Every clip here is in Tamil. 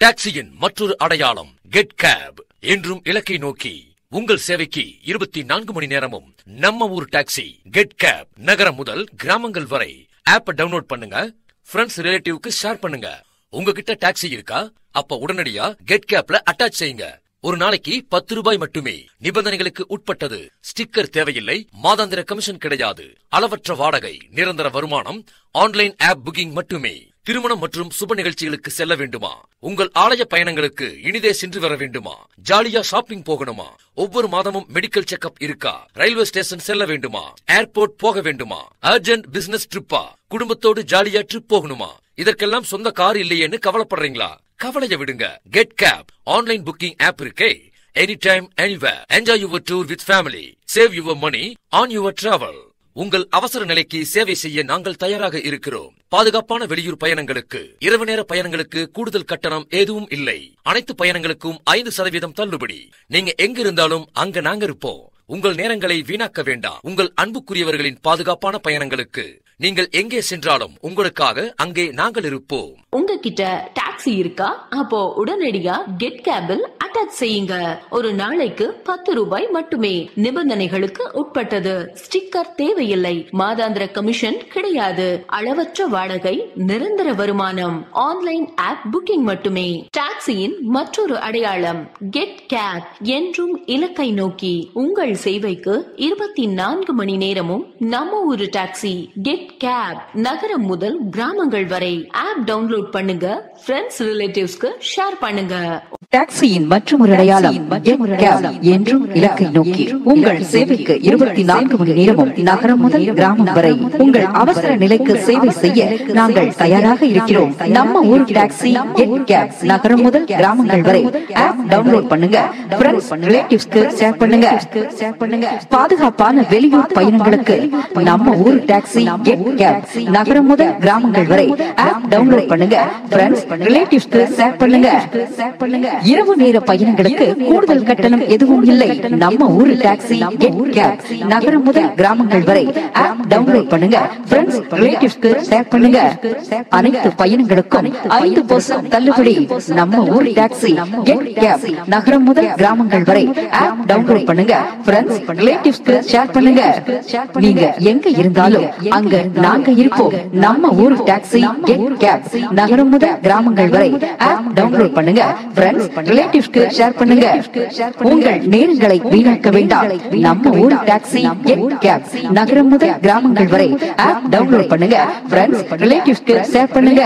டாக்ஸியின் மற்றொரு அடையாளம் கெட் கேப் என்றும் இலக்கை நோக்கி உங்கள் சேவைக்கு இருபத்தி நான்கு மணி நேரமும் நம்ம ஊர் டாக்ஸி கெட் கேப் நகரம் முதல் கிராமங்கள் வரை ஆப்ப டவுன்லோட் பண்ணுங்க ஃப்ரெண்ட்ஸ் ரிலேட்டிவ்க்கு ஷேர் பண்ணுங்க உங்ககிட்ட டாக்ஸி இருக்கா அப்ப உடனடியா கெட் கேப்ல அட்டாச் செய்யுங்க ஒரு நாளைக்கு பத்து ரூபாய் மட்டுமே நிபந்தனைகளுக்கு உட்பட்டது ஸ்டிக்கர் தேவையில்லை மாதாந்திர கமிஷன் கிடையாது அளவற்ற வாடகை நிரந்தர வருமானம் ஆன்லைன் ஆப் புக்கிங் மட்டுமே திருமணம் மற்றும் சுப நிகழ்ச்சிகளுக்கு செல்ல வேண்டுமா உங்கள் ஆலய பயணங்களுக்கு இனிதே சென்று வர வேண்டுமா ஜாலியா ஷாப்பிங் போகணுமா ஒவ்வொரு மாதமும் மெடிக்கல் செக்அப் இருக்கா ரயில்வே ஸ்டேஷன் செல்ல வேண்டுமா ஏர்போர்ட் போக வேண்டுமா அர்ஜென்ட் பிசினஸ் ட்ரிப்பா குடும்பத்தோடு ஜாலியா ட்ரிப் போகணுமா இதற்கெல்லாம் சொந்த கார் இல்லையேன்னு கவலைப்படுறீங்களா கவலைய விடுங்க get cab online booking app இருக்கே any time anywhere enjoy your tour with family save your money on your travel உங்கள் அவசர நிலைக்கு சேவை செய்ய நாங்கள் தயாராக இருக்கிறோம் பாதுகாப்பான வெளியூர் பயணங்களுக்கு இரவு நேர பயணங்களுக்கு கூடுதல் கட்டணம் எதுவும் இல்லை அனைத்து பயணங்களுக்கும் ஐந்து சதவீதம் தள்ளுபடி நீங்க எங்க இருந்தாலும் அங்க நாங்க இருப்போம் உங்கள் நேரங்களை வீணாக்க வேண்டாம் உங்கள் அன்புக்குரியவர்களின் பாதுகாப்பான பயணங்களுக்கு நீங்கள் எங்கே சென்றாலும் உங்களுக்காக அங்கே நாங்கள் இருப்போம் உங்ககிட்ட டாக்ஸி இருக்கா அப்போ உடனடியா கெட் கேபில் அட்டாச் செய்யுங்க ஒரு நாளைக்கு பத்து ரூபாய் மட்டுமே நிபந்தனைகளுக்கு உட்பட்டது ஸ்டிக்கர் தேவையில்லை மாதாந்திர கமிஷன் கிடையாது அளவற்ற வாடகை நிரந்தர வருமானம் ஆன்லைன் ஆப் புக்கிங் மட்டுமே டாக்ஸியின் மற்றொரு அடையாளம் கெட் கேப் என்றும் இலக்கை நோக்கி உங்கள் சேவைக்கு இருபத்தி நான்கு மணி நேரமும் நம்ம ஊரு டாக்ஸி கெட் கேப் நகரம் முதல் கிராமங்கள் வரை ஆப் டவுன்லோட் பண்ணுங்க ஃப்ரெண்ட்ஸ் ரிலேட்டிவ்ஸ்க்கு ஷேர் பண்ணுங்க டாக்ஸியின் மற்றும் ஒரு அடையாளம் Get Cab என்றும் இலக்கை நோக்கி உங்கள் சேவைக்கு இருபத்தி நான்கு மணி நேரமும் நகரம் முதல் கிராமம் வரை உங்கள் அவசர நிலைக்கு சேவை செய்ய நாங்கள் தயாராக இருக்கிறோம் நம்ம ஊர் டாக்ஸி Get Cab நகரம் முதல் கிராமங்கள் வரை ஆப் டவுன்லோட் பண்ணுங்க ஃப்ரெண்ட்ஸ் ரிலேட்டிவ்ஸ்க்கு ஷேர் பண்ணுங்க ஷேர் பண்ணுங்க பாதுகாப்பான வெளியூர் பயணங்களுக்கு நம்ம ஊர் டாக்ஸி Get Cab நகரம் முதல் கிராமங்கள் வரை ஆப் டவுன்லோட் பண்ணுங்க ஃப்ரெண்ட்ஸ் ரிலேட்டிவ்ஸ்க்கு ஷேர் பண்ணுங்க ஷேர் பண்ணுங்க இரவு நேர பயணங்களுக்கு கூடுதல் கட்டணம் எதுவும் இல்லை நம்ம ஊர் டாக்ஸி Get Cab நகரம் முதல் கிராமங்கள் வரை ஆப் டவுன்லோட் பண்ணுங்க ஃப்ரெண்ட்ஸ் ரிலேட்டிவ்ஸ்க்கு ஷேர் பண்ணுங்க அனைத்து பயணங்களுக்கும் ஐந்து பர்சன்ட் தள்ளுபடி நம்ம ஊர் டாக்ஸி Get Cab நகரம் முதல் கிராமங்கள் வரை ஆப் டவுன்லோட் பண்ணுங்க ஃப்ரெண்ட்ஸ் ரிலேட்டிவ்ஸ்க்கு ஷேர் பண்ணுங்க நீங்க எங்க இருந்தாலும் அங்க நாங்க இருப்போம் நம்ம ஊர் டாக்ஸி Get Cab நகரம் முதல் கிராமங்கள் வரை ஆப் டவுன்லோட் பண்ணுங்க ஃப்ரெண்ட்ஸ் ரிலேட்டிவ்ஸ்க்கு ஷேர் பண்ணுங்க உங்கள் நேரங்களை வீணாக்க வேண்டாம் நம்ம ஊர் டாக்ஸி Get Cab நகரம் முதல் கிராமங்கள் வரை ஆப் டவுன்லோட் பண்ணுங்க ஃப்ரெண்ட்ஸ் ரிலேட்டிவ்ஸ்க்கு ஷேர் பண்ணுங்க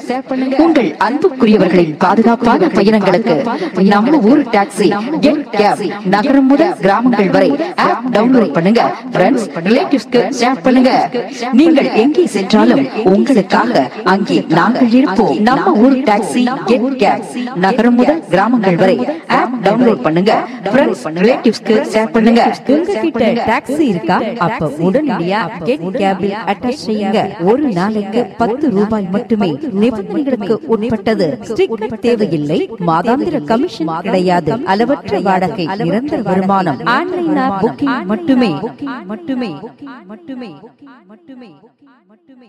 உங்கள் அன்புக்குரியவர்களின் பாதுகாப்பான பயணங்களுக்கு நம்ம ஊர் டாக்ஸி Get Cab நகரம் முதல் கிராமங்கள் வரை ஆப் டவுன்லோட் பண்ணுங்க ஃப்ரெண்ட்ஸ் ரிலேட்டிவ்ஸ்க்கு ஷேர் பண்ணுங்க நீங்கள் எங்கே சென்றாலும் உங்களுக்காக அங்கே நாங்கள் இருப்போம் நம்ம ஊர் டாக்ஸி Get Cab நகரம் முதல் கிராமங்கள் வரை ஆப் டவுன்லோட் பண்ணுங்க ஃப்ரெண்ட்ஸ் ரிலேட்டிவ்ஸ்க்கு ஷேர் பண்ணுங்க உங்ககிட்ட டாக்ஸி இருக்கா அப்ப உடனடியா கெட் கேபில் அட்டாச் செய்யுங்க ஒரு நாளைக்கு பத்து ரூபாய் மட்டுமே நிபந்தனைகளுக்கு உட்பட்டது ஸ்டிக்கர் தேவையில்லை மாதாந்திர கமிஷன் கிடையாது அளவற்ற வாடகை நிரந்தர வருமானம் ஆன்லைன் ஆப் புக்கிங் மட்டுமே மட்டுமே மட்டுமே மட்டுமே மட்டுமே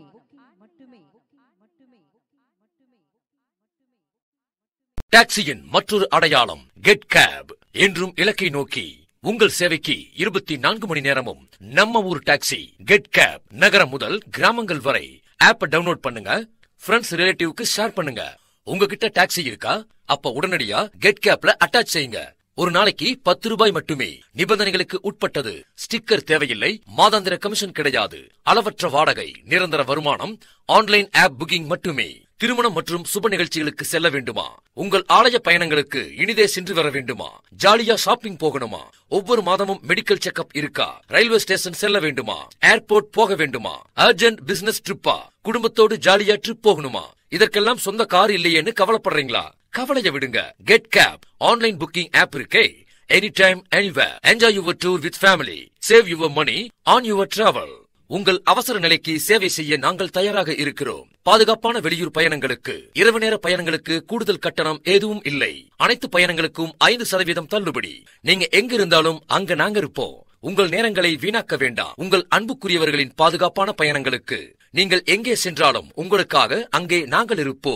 டாக்ஸியின் மற்றொரு அடையாளம் கெட் கேப் என்றும் இலக்கை நோக்கி உங்கள் சேவைக்கு இருபத்தி நான்கு மணி நேரமும் நம்ம ஊர் டாக்ஸி கெட் கேப் நகரம் முதல் கிராமங்கள் வரை ஆப்ப டவுன்லோட் பண்ணுங்க ஃப்ரெண்ட்ஸ் ரிலேட்டிவ்க்கு ஷேர் பண்ணுங்க உங்ககிட்ட டாக்ஸி இருக்கா அப்ப உடனடியா கெட் கேப்ல அட்டாச் செய்யுங்க ஒரு நாளைக்கு பத்து ரூபாய் மட்டுமே நிபந்தனைகளுக்கு உட்பட்டது ஸ்டிக்கர் தேவையில்லை மாதாந்திர கமிஷன் கிடையாது அளவற்ற வாடகை நிரந்தர வருமானம் ஆன்லைன் ஆப் புக்கிங் மட்டுமே திருமணம் மற்றும் சுப நிகழ்ச்சிகளுக்கு செல்ல வேண்டுமா உங்கள் ஆலய பயணங்களுக்கு இனிதே சென்று வர வேண்டுமா ஜாலியா ஷாப்பிங் போகணுமா ஒவ்வொரு மாதமும் மெடிக்கல் செக்அப் இருக்கா ரயில்வே ஸ்டேஷன் செல்ல வேண்டுமா ஏர்போர்ட் போக வேண்டுமா அர்ஜென்ட் பிசினஸ் ட்ரிப்பா குடும்பத்தோடு ஜாலியா ட்ரிப் போகணுமா இதற்கெல்லாம் சொந்த கார் இல்லையேன்னு கவலைப்படுறீங்களா கவலைய விடுங்க get cab online booking app இருக்கே any time anywhere enjoy your tour with family save your money on your travel உங்கள் அவசர நிலைக்கு சேவை செய்ய நாங்கள் தயாராக இருக்கிறோம் பாதுகாப்பான வெளியூர் பயணங்களுக்கு இரவு நேர பயணங்களுக்கு கூடுதல் கட்டணம் எதுவும் இல்லை அனைத்து பயணங்களுக்கும் ஐந்து சதவீதம் தள்ளுபடி நீங்க எங்க இருந்தாலும் அங்க நாங்க இருப்போம் உங்கள் நேரங்களை வீணாக்க வேண்டாம் உங்கள் அன்புக்குரியவர்களின் பாதுகாப்பான பயணங்களுக்கு நீங்கள் எங்கே சென்றாலும் உங்களுக்காக அங்கே நாங்கள் இருப்போம்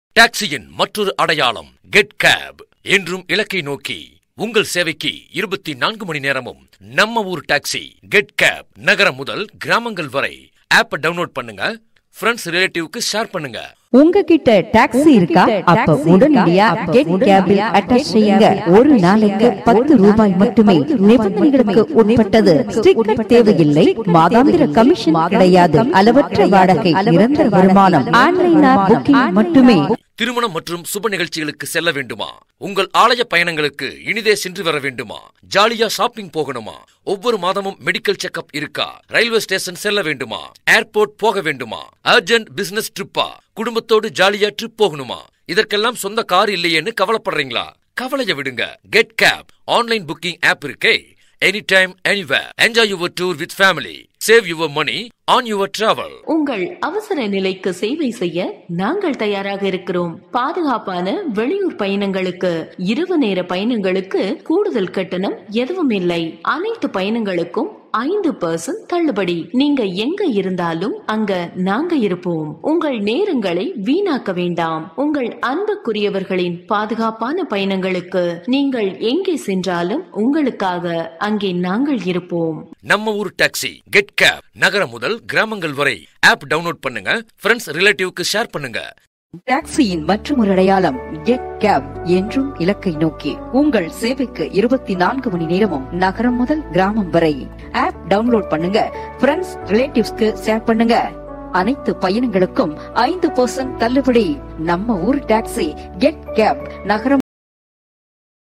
டாக்ஸியின் மற்றொரு அடையாளம் கெட் கேப் என்றும் இலக்கை நோக்கி உங்கள் சேவைக்கு இருபத்தி நான்கு மணி நேரமும் நம்ம ஊர் டாக்ஸி கெட் கேப் நகரம் முதல் கிராமங்கள் வரை ஆப்பை டவுன்லோட் பண்ணுங்க ஃப்ரெண்ட்ஸ் ரிலேட்டிவ்க்கு ஷேர் பண்ணுங்க உங்ககிட்ட டாக்ஸி இருக்கா அப்ப உடனடியா கெட் கேபில் அட்டாச் செய்யுங்க ஒரு நாளைக்கு பத்து ரூபாய் மட்டுமே நிபந்தனைகளுக்கு உட்பட்டது ஸ்டிக்கர் தேவையில்லை மாதாந்திர கமிஷன் கிடையாது அளவற்ற வாடகை நிரந்தர வருமானம் ஆன்லைன் புக்கிங் மட்டுமே திருமணம் மற்றும் சுப நிகழ்ச்சிகளுக்கு செல்ல வேண்டுமா உங்கள் ஆலய பயணங்களுக்கு இனிதே சென்று வர வேண்டுமா ஜாலியா ஷாப்பிங் போகணுமா ஒவ்வொரு மாதமும் மெடிக்கல் செக்கப் இருக்கா ரயில்வே ஸ்டேஷன் செல்ல வேண்டுமா ஏர்போர்ட் போக வேண்டுமா அர்ஜென்ட் பிசினஸ் ட்ரிப்பா குடும்பத்தோடு ஜாலியா ட்ரிப் போகணுமா இதற்கெல்லாம் சொந்த கார் இல்லையேன்னு கவலைப்படுறீங்களா கவலைய விடுங்க get cab online booking app இருக்கே any time anywhere enjoy your tour with family save your money on your travel உங்கள் அவசர நிலைக்கு சேவை செய்ய நாங்கள் தயாராக இருக்கிறோம் பாதுகாப்பான வெளியூர் பயணங்களுக்கு இரவு நேர பயணங்களுக்கு கூடுதல் கட்டணம் எதுவும் இல்லை அனைத்து பயணங்களுக்கும் ஐந்து பர்சன்ட் தள்ளுபடி நீங்க எங்க இருந்தாலும் அங்க நாங்க இருப்போம் உங்கள் நேரங்களை வீணாக்க வேண்டாம் உங்கள் அன்புக்குரியவர்களின் பாதுகாப்பான பயணங்களுக்கு நீங்கள் எங்கே சென்றாலும் உங்களுக்காக அங்கே நாங்கள் இருப்போம் நம்ம ஊர் டாக்ஸி கெட் கேப் நகரம் முதல் கிராமங்கள் வரை ஆப் டவுன்லோட் பண்ணுங்க ஃப்ரெண்ட்ஸ் ரிலேட்டிவ்க்கு ஷேர் பண்ணுங்க டாக்ஸியின் மற்றொரு அடையாளம் கெட் கேப் என்றும் இலக்கை நோக்கி உங்கள் சேவைக்கு இருபத்தி நான்கு மணி நேரமும் நகரம் முதல் கிராமம் வரை ஆப் டவுன்லோட் பண்ணுங்க ஃப்ரெண்ட்ஸ் ரிலேட்டிவ்ஸ்க்கு ஷேர் பண்ணுங்க அனைத்து பயணங்களுக்கும் ஐந்து பர்சன்ட் தள்ளுபடி நம்ம ஊர் டாக்ஸி கெட் கேப் நகரம்